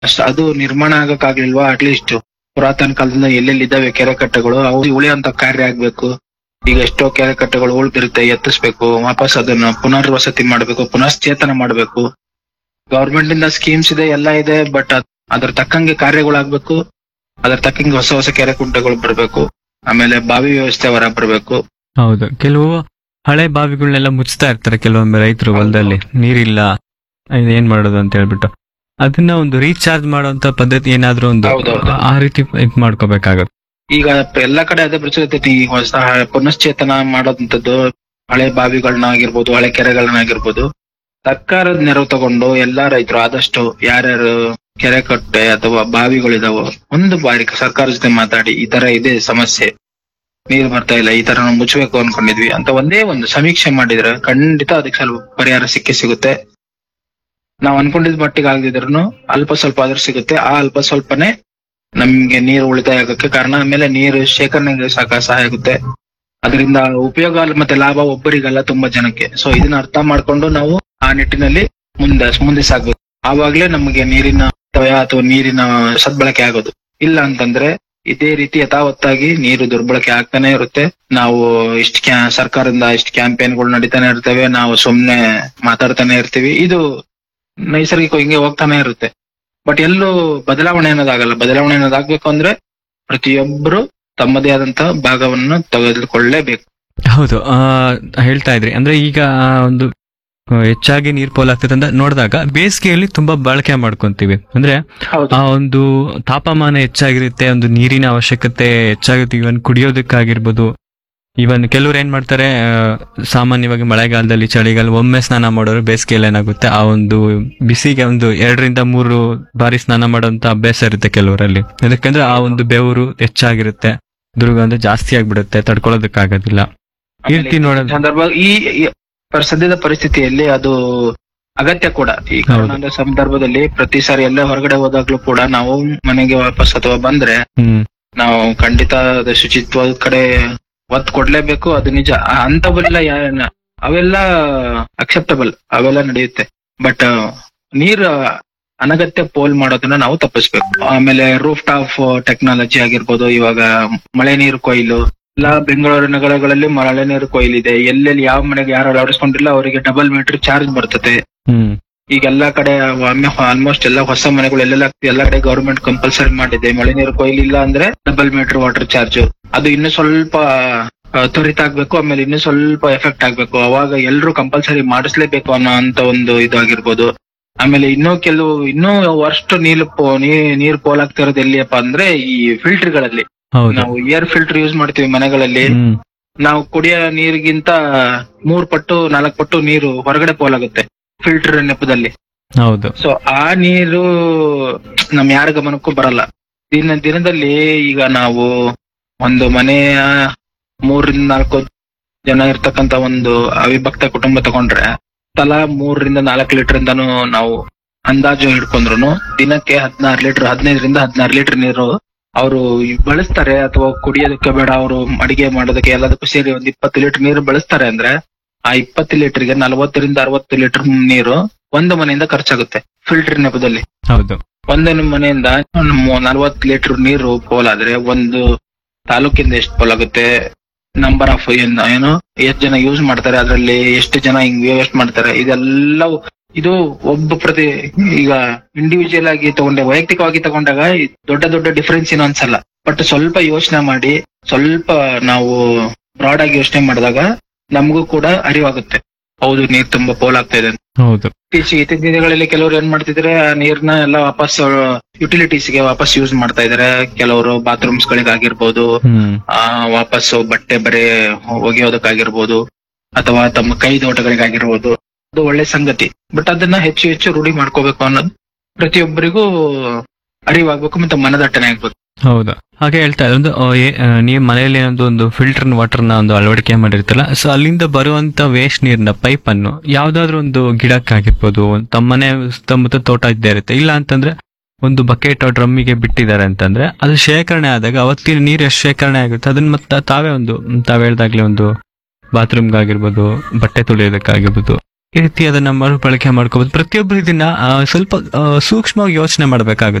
ಅಷ್ಟ ಅದು ನಿರ್ಮಾಣ ಆಗಕ್ಕಾಗ್ಲಿಲ್ವಾ ಅಟ್ಲೀಸ್ಟ್ ಪುರಾತನ ಕಾಲದಿಂದ ಎಲ್ಲೆಲ್ಲಿ ಇದಾವೆ ಕೆರೆ ಕಟ್ಟೆಗಳು ಅವು ಉಳಿಯುವಂತ ಕಾರ್ಯ ಆಗ್ಬೇಕು ಈಗ ಎಷ್ಟೋ ಕೆರೆ ಕಟ್ಟೆಗಳು ಉಳ್ದಿರುತ್ತೆ ಎತ್ತಿಸ್ಬೇಕು ವಾಪಸ್ ಅದನ್ನ ಪುನರ್ವಸತಿ ಮಾಡ್ಬೇಕು ಪುನಶ್ಚೇತನ ಮಾಡ್ಬೇಕು ಗವರ್ಮೆಂಟ್ ಇಂದ ಸ್ಕೀಮ್ಸ್ ಇದೆ ಎಲ್ಲ ಇದೆ ಬಟ್ ಅದ್ರ ತಕ್ಕಂಗೆ ಕಾರ್ಯಗಳಾಗ್ಬೇಕು ಅದ್ರ ತಕ್ಕಂಗೆ ಹೊಸ ಹೊಸ ಕೆರೆ ಕುಂಟೆಗಳು ಬರ್ಬೇಕು ಆಮೇಲೆ ಬಾವಿ ವ್ಯವಸ್ಥೆ ಹೊರ ಬರ್ಬೇಕು ಹೌದು ಕೆಲವು ಹಳೆ ಬಾವಿಗಳನ್ನೆಲ್ಲ ಮುಚ್ತಾ ಇರ್ತಾರೆ ಕೆಲವೊಮ್ಮೆ ರೈತರು ಹೊಲದಲ್ಲಿ ನೀರಿಲ್ಲ ಇದ್ ಏನ್ ಮಾಡೋದು ಅಂತ ಹೇಳ್ಬಿಟ್ಟು ಅದನ್ನ ಒಂದು ರೀಚಾರ್ಜ್ ಮಾಡುವಂತ ಪದ್ಧತಿ ಏನಾದ್ರೂ ಒಂದು ಹೌದೌದು. ಆ ರೀತಿ ಇದ್ ಮಾಡ್ಕೋಬೇಕಾಗತ್ತೆ ಈಗ ಎಲ್ಲಾ ಕಡೆ ಅದೇ ಪ್ರಚಲಿತ ಈಗ ಹೊಸ ಪುನಶ್ಚೇತನ ಮಾಡೋದಂಥದ್ದು ಹಳೆ ಬಾವಿಗಳನ್ನ ಆಗಿರ್ಬೋದು ಹಳೆ ಕೆರೆಗಳನ್ನ ಆಗಿರ್ಬೋದು ಸರ್ಕಾರದ ನೆರವು ತಗೊಂಡು ಎಲ್ಲಾ ರೈತರು ಆದಷ್ಟು ಯಾರ್ಯಾರು ಕೆರೆ ಕಟ್ಟೆ ಅಥವಾ ಬಾವಿಗಳಿದಾವೋ ಒಂದು ಬಾರಿ ಸರ್ಕಾರ ಜೊತೆ ಮಾತಾಡಿ ಈ ತರ ಇದೆ ಸಮಸ್ಯೆ ನೀರು ಬರ್ತಾ ಇಲ್ಲ ಈ ತರ ನಾವು ಮುಚ್ಚಬೇಕು ಅನ್ಕೊಂಡಿದ್ವಿ ಅಂತ ಒಂದೇ ಒಂದು ಸಮೀಕ್ಷೆ ಮಾಡಿದ್ರೆ ಖಂಡಿತ ಅದಕ್ಕೆ ಸ್ವಲ್ಪ ಪರಿಹಾರ ಸಿಕ್ಕೇ ಸಿಗುತ್ತೆ ನಾವ್ ಅನ್ಕೊಂಡಿದ್ ಮಟ್ಟಿಗೆ ಆಗದಿದ್ರು ಅಲ್ಪ ಸ್ವಲ್ಪ ಆದ್ರೂ ಸಿಗುತ್ತೆ ಆ ಅಲ್ಪ ಸ್ವಲ್ಪನೇ ನಮ್ಗೆ ನೀರು ಉಳಿತಾಯ ಆಗಕ್ಕೆ ಕಾರಣ ಆಮೇಲೆ ನೀರು ಶೇಖರಣೆಗೆ ಸಾಕ ಸಹಾಯ ಆಗುತ್ತೆ ಅದರಿಂದ ಉಪಯೋಗ ಅಲ್ಲ ಮತ್ತೆ ಲಾಭ ಒಬ್ಬರಿಗಲ್ಲ ತುಂಬಾ ಜನಕ್ಕೆ ಸೊ ಇದನ್ನ ಅರ್ಥ ಮಾಡ್ಕೊಂಡು ನಾವು ಆ ನಿಟ್ಟಿನಲ್ಲಿ ಮುಂದೆ ಮುಂದೆ ಸಾಗ್ಬೇಕು ಆವಾಗ್ಲೇ ನಮಗೆ ನೀರಿನ ಅಪವ್ಯಯ ಅಥವಾ ನೀರಿನ ಸದ್ಬಳಕೆ ಆಗೋದು ಇಲ್ಲ ಅಂತಂದ್ರೆ ಇದೇ ರೀತಿ ಯಥಾವತ್ತಾಗಿ ನೀರು ದುರ್ಬಳಕೆ ಆಗ್ತಾನೆ ಇರುತ್ತೆ ನಾವು ಇಷ್ಟ ಕ್ಯಾ ಸರ್ಕಾರದಿಂದ ಇಷ್ಟ ಕ್ಯಾಂಪೇನ್ಗಳು ನಡೀತಾನೆ ಇರ್ತವೆ ನಾವು ಸುಮ್ನೆ ಮಾತಾಡ್ತಾನೆ ಇರ್ತೀವಿ ಇದು ನೈಸರ್ಗಿಕ ಹಿಂಗೆ ಹೋಗ್ತಾನೆ ಇರುತ್ತೆ ಬಟ್ ಎಲ್ಲೂ ಬದಲಾವಣೆ ಅನ್ನೋದಾಗಲ್ಲ ಬದಲಾವಣೆ ಅನ್ನೋದಾಗ್ಬೇಕು ಅಂದ್ರೆ ಪ್ರತಿಯೊಬ್ಬರು ತಮ್ಮದೇ ಆದಂತಹ ಭಾಗವನ್ನು ತೆಗೆದುಕೊಳ್ಳಲೇಬೇಕು ಹೌದು ಆ, ಹೇಳ್ತಾ ಇದ್ರಿ ಅಂದ್ರೆ ಈಗ ಆ ಒಂದು ಆ, ಹೆಚ್ಚಾಗಿ ನೀರ್ ಪೋಲಾಗ್ತದೆ ಅಂತ ನೋಡಿದಾಗ ಬೇಸಿಗೆಯಲ್ಲಿ ತುಂಬಾ ಬಳಕೆ ಮಾಡ್ಕೊಂತೀವಿ ಅಂದ್ರೆ ಹೌದು ಆ ಒಂದು ತಾಪಮಾನ ಹೆಚ್ಚಾಗಿರುತ್ತೆ ಒಂದು ನೀರಿನ ಅವಶ್ಯಕತೆ ಹೆಚ್ಚಾಗುತ್ತೆ ಇವನ್ ಕುಡಿಯೋದಕ್ಕಾಗಿರ್ಬೋದು ಇವನ್ ಕೆಲವ್ರು ಏನ್ ಮಾಡ್ತಾರೆ ಆ, ಸಾಮಾನ್ಯವಾಗಿ ಮಳೆಗಾಲದಲ್ಲಿ ಚಳಿಗಾಲ ಒಮ್ಮೆ ಸ್ನಾನ ಮಾಡೋರು ಬೇಸಿಗೆಯಲ್ಲಿ ಏನಾಗುತ್ತೆ ಆ ಒಂದು ಬಿಸಿಗೆ ಒಂದು ಎರಡರಿಂದ ಮೂರು ಬಾರಿ ಸ್ನಾನ ಮಾಡೋಂತ ಅಭ್ಯಾಸ ಇರುತ್ತೆ ಕೆಲವರಲ್ಲಿ ಯಾಕಂದ್ರೆ ಆ ಒಂದು ಬೆವರು ಹೆಚ್ಚಾಗಿರುತ್ತೆ ದುರ್ಗಂಧ ಜಾಸ್ತಿ ಆಗ್ಬಿಡುತ್ತೆ ತಡ್ಕೊಳ್ಳೋದಕ್ಕಾಗೋದಿಲ್ಲ ಈ ರೀತಿ ನೋಡೋದು ಸಂದರ್ಭ ಈ ಈ ಪರ್- ಸದ್ಯದ ಪರಿಸ್ಥಿತಿಯಲ್ಲಿ ಅದು ಅಗತ್ಯ ಕೂಡ ಈ ಹೌದು. ಕೊರೋನಾದ ಸಂದರ್ಭದಲ್ಲಿ ಪ್ರತಿ ಸಾರಿ ಎಲ್ಲ ಹೊರಗಡೆ ಹೋದಾಗ್ಲೂ ಕೂಡ ನಾವು ಮನೆಗೆ ವಾಪಸ್ ಅಥವಾ ಬಂದ್ರೆ ಹ್ಮ್ ನಾವು ಖಂಡಿತ ಅದು ಶುಚಿತ್ವದ ಕಡೆ ಒತ್ತು ಕೊಡ್ಲೇಬೇಕು ಅದು ನಿಜ ಆ ಅಂತವೆಲ್ಲ ಯಾ- ಅವೆಲ್ಲ ಅಕ್ಸೆಪ್ಟಬಲ್ ಅವೆಲ್ಲ ನಡೆಯುತ್ತೆ ಬಟ್ ನೀರ್ ಅನಗತ್ಯ ಪೋಲ್ ಮಾಡೋದನ್ನ ನಾವು ತಪ್ಪಿಸ್ಬೇಕು ಆಮೇಲೆ ರೂಫ್ ಟಾಪ್ ಟೆಕ್ನಾಲಜಿ ಆಗಿರ್ಬೋದು ಇವಾಗ ಮಳೆ ನೀರು ಕೊಯ್ಲು ಎಲ್ಲಾ ಬೆಂಗಳೂರು ನಗರಗಳಲ್ಲಿ ಮಳೆ ನೀರು ಕೊಯ್ಲಿದೆ ಎಲ್ಲೆಲ್ಲಿ ಯಾವ ಮನೆಗೆ ಯಾರು ಅಳವಡಿಸ್ಕೊಂಡಿಲ್ಲ ಅವರಿಗೆ ಡಬಲ್ ಮೀಟರ್ ಚಾರ್ಜ್ ಬರ್ತದೆ ಹ್ಮ್ ಈಗ ಎಲ್ಲಾ ಕಡೆ ಆಲ್ಮೋಸ್ಟ್ ಎಲ್ಲ ಹೊಸ ಮನೆಗಳು ಎಲ್ಲೆಲ್ಲ ಎಲ್ಲಾ ಕಡೆ ಗವರ್ಮೆಂಟ್ ಕಂಪಲ್ಸರಿ ಮಾಡಿದೆ ಮಳೆ ನೀರು ಕೊಯ್ಲಿಲ್ಲ ಅಂದ್ರೆ ಡಬಲ್ ಮೀಟರ್ ವಾಟರ್ ಚಾರ್ಜ್ ಅದು ಇನ್ನು ಸ್ವಲ್ಪ ಆ, ತ್ವರಿತ ಆಗ್ಬೇಕು ಆಮೇಲೆ ಇನ್ನು ಸ್ವಲ್ಪ ಎಫೆಕ್ಟ್ ಆಗ್ಬೇಕು ಅವಾಗ ಎಲ್ರು ಕಂಪಲ್ಸರಿ ಮಾಡಿಸ್ಲೇಬೇಕು ಅನ್ನೋ ಅಂತ ಒಂದು ಇದಾಗಿರ್ಬೋದು ಆಮೇಲೆ ಇನ್ನೂ ಕೆಲವು ಇನ್ನೂ ವರ್ಸ್ಟ್ ನೀರು ಪೋ- ನೀ- ನೀರು ಪೋಲಾಗ್ತಿರೋದು ಎಲ್ಲಿಯಪ್ಪ ಅಂದ್ರೆ ಈ ಫಿಲ್ಟರ್ ಗಳಲ್ಲಿ ಹೌದು ನಾವು ಏರ್ ಫಿಲ್ಟರ್ ಯೂಸ್ ಮಾಡ್ತೀವಿ ಮನೆಗಳಲ್ಲಿ ಹ್ಮ್ ನಾವು ಕುಡಿಯೋ ನೀರಿಗಿಂತ ಮೂರ್ ಪಟ್ಟು ನಾಲ್ಕು ಪಟ್ಟು ನೀರು ಹೊರಗಡೆ ಪೋಲಾಗುತ್ತೆ ಫಿಲ್ಟರ್ ನೆಪದಲ್ಲಿ ಹೌದು ಸೊ ಆ ನೀರು ನಮ್ ಯಾರ ಗಮನಕ್ಕೂ ಬರಲ್ಲ ದಿನ ದಿನದಲ್ಲಿ ಈಗ ನಾವು ಒಂದು ಮನೆಯ ಮೂರರಿಂದ ನಾಲ್ಕು ಜನ ಇರ್ತಕ್ಕಂತ ಒಂದು ಅವಿಭಕ್ತ ಕುಟುಂಬ ತಗೊಂಡ್ರೆ ತಲಾ ಮೂರರಿಂದ ನಾಲ್ಕು ಲೀಟರ್ ಇಂದಾನು ನಾವು ಅಂದಾಜು ಹಿಡ್ಕೊಂಡ್ರು ದಿನಕ್ಕೆ ಹದಿನಾರು ಲೀಟರ್ ಹದಿನೈದರಿಂದ ಹದಿನಾರು ಲೀಟರ್ ನೀರು ಅವರು ಬಳಸ್ತಾರೆ ಅಥವಾ ಕುಡಿಯೋದಕ್ಕೆ ಬೇಡ ಅವರು ಅಡಿಗೆ ಮಾಡೋದಕ್ಕೆ ಎಲ್ಲದಕ್ಕೂ ಸೇರಿ ಒಂದ್ ಇಪ್ಪತ್ತು ಲೀಟರ್ ನೀರು ಬಳಸ್ತಾರೆ ಅಂದ್ರೆ ಆ ಇಪ್ಪತ್ತು ಲೀಟರ್ಗೆ ನಲವತ್ತರಿಂದ ಅರವತ್ತು ಲೀಟರ್ ನೀರು ಒಂದು ಮನೆಯಿಂದ ಖರ್ಚಾಗುತ್ತೆ ಫಿಲ್ಟರ್ ನೆಪದಲ್ಲಿ ಹೌದು ಒಂದು ಮನೆಯಿಂದ ನಲವತ್ತು ಲೀಟರ್ ನೀರು ಪೋಲಾದ್ರೆ ಒಂದು ತಾಲೂಕಿಂದ ಎಷ್ಟು ಪೋಲಾಗುತ್ತೆ ನಂಬರ್ ಆಫ್ ಏನು ಎಷ್ಟು ಜನ ಯೂಸ್ ಮಾಡ್ತಾರೆ ಅದರಲ್ಲಿ ಎಷ್ಟು ಜನ ಹಿಂಗ್ ವೇಸ್ಟ್ ಮಾಡ್ತಾರೆ ಇದೆಲ್ಲವೂ ಇದು ಒಬ್ಬ ಪ್ರತಿ ಈಗ ಇಂಡಿವಿಜುವಲ್ ಆಗಿ ತಗೊಂಡೆ ವೈಯಕ್ತಿಕವಾಗಿ ತಗೊಂಡಾಗ ಈ ದೊಡ್ಡ ದೊಡ್ಡ ಡಿಫರೆನ್ಸ್ ಏನು ಅನ್ಸಲ್ಲ ಬಟ್ ಸ್ವಲ್ಪ ಯೋಚನೆ ಮಾಡಿ ಸ್ವಲ್ಪ ನಾವು ಬ್ರಾಡ್ ಆಗಿ ಯೋಚನೆ ಮಾಡಿದಾಗ ನಮಗೂ ಕೂಡ ಅರಿವಾಗುತ್ತೆ ಹೌದು ನೀರ್ ತುಂಬಾ ಪೋಲಾಗ್ತಾ ಇದೆ ಅಂತ. ಹೌದು ಇತ್ತೀಚೆಗೆ ಇತ್ತೀಚಿನ ದಿನಗಳಲ್ಲಿ ಕೆಲವರು ಏನ್ ಮಾಡ್ತಿದ್ರೆ ಆ ನೀರ್ನ ಎಲ್ಲ ವಾಪಸ್ ಯುಟಿಲಿಟೀಸ್ ಗೆ ವಾಪಸ್ ಯೂಸ್ ಮಾಡ್ತಾ ಇದಾರೆ ಕೆಲವರು ಬಾತ್ರೂಮ್ಸ್ ಗಳಿಗಾಗಿರ್ಬೋದು ಹ್ಮ್ ಆ ವಾಪಸ್ ಬಟ್ಟೆ ಬರೆ ಒಗೆಯೋದಕ್ಕಾಗಿರ್ಬೋದು ಅಥವಾ ತಮ್ಮ ಕೈ ತೋಟಗಳಿಗಾಗಿರ್ಬೋದು ಅದು ಒಳ್ಳೆ ಸಂಗತಿ ಬಟ್ ಅದನ್ನ ಹೆಚ್ಚು ಹೆಚ್ಚು ರೂಢಿ ಮಾಡ್ಕೋಬೇಕು ಅನ್ನೋದು ಪ್ರತಿಯೊಬ್ಬರಿಗೂ ಅರಿವಾಗ್ಬೇಕು ಮತ್ತೆ ಮನದಟ್ಟನೆ ಆಗ್ಬೇಕು ಹೌದು ಹಾಗೆ ಹೇಳ್ತಾ ಇದ್ರು ಒಂದು ಆ, ಏ- ಆ, ನೀವು ಮನೆಯಲ್ಲಿ ಏನೊಂದು ಒಂದು ಫಿಲ್ಟರ್ ವಾಟರ್ ನ ಒಂದು ಅಳವಡಿಕೆ ಮಾಡಿರ್ತೀರಲ್ಲ ಸೊ ಅಲ್ಲಿಂದ ಬರುವಂತ ವೇಸ್ಟ್ ನೀರಿನ ಪೈಪ್ ಅನ್ನು ಯಾವ್ದಾದ್ರು ಒಂದು ಗಿಡಕ್ಕಾಗಿರ್ಬೋದು ಒಂದ್ ತಮ್ಮ ಮನೆ ಸುತ್ತಮುತ್ತ ತೋಟ ಇದ್ದೇ ಇರುತ್ತೆ ಇಲ್ಲ ಅಂತಂದ್ರೆ ಒಂದು ಬಕೆಟ್ ಡ್ರಮ್ಮಿಗೆ ಬಿಟ್ಟಿದ್ದಾರೆ ಅಂತಂದ್ರೆ ಅದು ಶೇಖರಣೆ ಆದಾಗ ಅವತ್ತಿನ ನೀರು ಎಷ್ಟು ಶೇಖರಣೆ ಆಗುತ್ತೆ ಅದನ್ನ ಮತ್ತೆ ತಾವೇ ಒಂದು ಮ್, ತಾವ್ ಹೇಳ್ದಾಗ್ಲೇ ಒಂದು ಬಾತ್ರೂಮ್ಗಾಗಿರ್ಬೋದು ಬಟ್ಟೆ ತೊಳೆಯೋದಕ್ಕಾಗಿರ್ಬೋದು ಈ ರೀತಿ ಅದನ್ನ ಮರುಬಳಕೆ ಮಾಡ್ಕೋಬಹುದು ಪ್ರತಿಯೊಬ್ಬರು ಇದನ್ನ ಆ, ಸ್ವಲ್ಪ ಆ, ಸೂಕ್ಷ್ಮವಾಗಿ ಯೋಚನೆ ಮಾಡ್ಬೇಕಾಗುತ್ತೆ